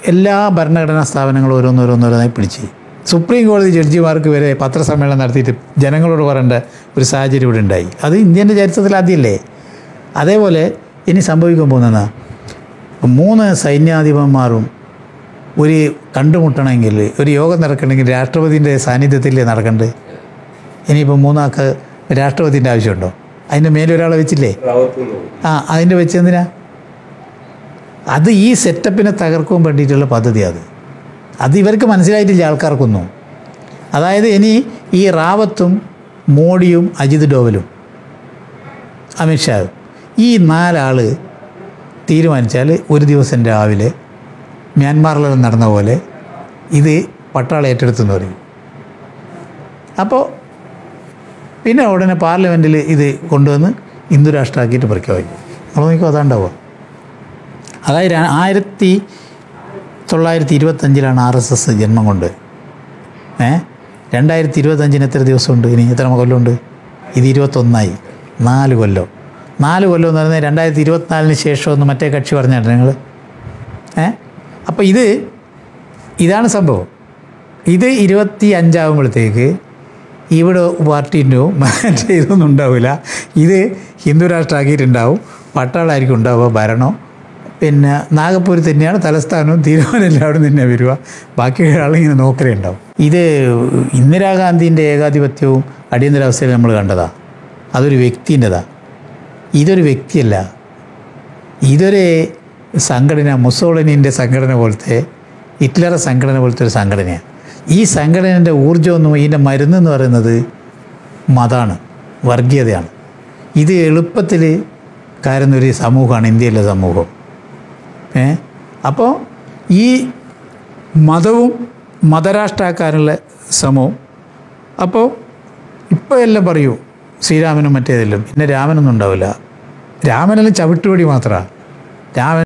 എല്ലാ ഭരണഘടനാ സ്ഥാപനങ്ങളും ഓരോന്നോരോന്നോരോന്നായി പിടിച്ച് സുപ്രീം കോടതി ജഡ്ജിമാർക്ക് വരെ പത്രസമ്മേളനം നടത്തിയിട്ട് ജനങ്ങളോട് പറയേണ്ട ഒരു സാഹചര്യം ഇവിടെ ഉണ്ടായി അത് ഇന്ത്യൻ്റെ ചരിത്രത്തിൽ ആദ്യമല്ലേ അതേപോലെ ഇനി സംഭവിക്കാൻ പോകുന്നതാ മൂന്ന് സൈന്യാധിപന്മാരും ഒരു കണ്ടുമുട്ടണമെങ്കിൽ ഒരു യോഗം നടക്കണമെങ്കിൽ രാഷ്ട്രപതിൻ്റെ സാന്നിധ്യത്തിലേ നടക്കണ്ടേ ഇനിയിപ്പോൾ മൂന്നാൾക്ക് രാഷ്ട്രപതിൻ്റെ ആവശ്യമുണ്ടോ അതിൻ്റെ മേലെ ഒരാളെ വെച്ചില്ലേ ആ അതിൻ്റെ വെച്ചെന്തിനാ അത് ഈ സെറ്റപ്പിനെ തകർക്കാൻ വേണ്ടിയിട്ടുള്ള പദ്ധതിയാണ് അത് അത് ഇവർക്ക് മനസ്സിലായിട്ടില്ല ആൾക്കാർക്കൊന്നും അതായത് ഇനി ഈ റാവത്തും മോഡിയും അജിത് ഡോവലും അമിത്ഷായും ഈ നാലാൾ തീരുമാനിച്ചാൽ ഒരു ദിവസം രാവിലെ മ്യാൻമാറിൽ നടന്ന പോലെ ഇത് പട്ടാളം ഏറ്റെടുത്തെന്ന് പറയും അപ്പോൾ പിന്നെ ഉടനെ പാർലമെൻറ്റിൽ ഇത് കൊണ്ടുവന്ന് ഹിന്ദു രാഷ്ട്രമാക്കിയിട്ട് പ്രഖ്യാപിക്കും അപ്പോൾ നോക്കിയോ അതാണ്ടാവുക അതായത് ര- ആയിരത്തി തൊള്ളായിരത്തി ഇരുപത്തഞ്ചിലാണ് ആർ എസ് എസ് ജന്മം കൊണ്ട് ഏ രണ്ടായിരത്തി ഇരുപത്തഞ്ചിന് എത്ര ദിവസമുണ്ട് ഇനി എത്ര കൊല്ലമുണ്ട് ഇത് ഇരുപത്തൊന്നായി നാല് കൊല്ലം നാല് കൊല്ലം എന്ന് പറയുന്നത് രണ്ടായിരത്തി ഇരുപത്തിനാലിന് ശേഷമൊന്ന് മറ്റേ കക്ഷി പറഞ്ഞാട്ടോ നിങ്ങൾ ഏ അപ്പോൾ ഇത് ഇതാണ് സംഭവം ഇത് ഇരുപത്തി അഞ്ചാകുമ്പോഴത്തേക്ക് ഇവിടെ പാർട്ടീൻ്റെ മറ്റേ ഇതൊന്നും ഉണ്ടാവില്ല ഇത് ഹിന്ദു രാഷ്ട്രമാക്കിയിട്ടുണ്ടാവും പട്ടാളമായിരിക്കും ഉണ്ടാവുക ഭരണം പിന്നെ നാഗപ്പൂർ തന്നെയാണ് തലസ്ഥാനവും തീരുമാനമെല്ലാം അവിടെ തന്നെ വരിക ബാക്കി ആളിങ്ങനെ നോക്കലേ ഉണ്ടാവും ഇത് ഇന്ദിരാഗാന്ധിൻ്റെ ഏകാധിപത്യവും അടിയന്തരാവസ്ഥയിൽ നമ്മൾ കണ്ടതാ അതൊരു വ്യക്തിൻ്റെതാ ഇതൊരു വ്യക്തിയല്ല ഇതൊരു സംഘടന മുസോളിനിൻ്റെ സംഘടന പോലത്തെ ഹിറ്റ്ലറെ സംഘടന പോലത്തെ ഒരു സംഘടനയാണ് ഈ സംഘടനയുടെ ഊർജ്ജമൊന്നും ഇതിൻ്റെ മരുന്നെന്ന് പറയുന്നത് മതമാണ് വർഗീയതയാണ് ഇത് എളുപ്പത്തിൽ കയറുന്നൊരു സമൂഹമാണ് ഇന്ത്യയിലെ സമൂഹം ഏ അപ്പോൾ ഈ മതവും മതരാഷ്ട്രാക്കാനുള്ള ശ്രമവും അപ്പോൾ ഇപ്പോൾ എല്ലാം പറയൂ ശ്രീരാമനും മറ്റേതെല്ലാം പിന്നെ രാമനൊന്നും ഉണ്ടാവില്ല രാമനെല്ലാം ചവിട്ടുപടി മാത്രമാണ് രാമൻ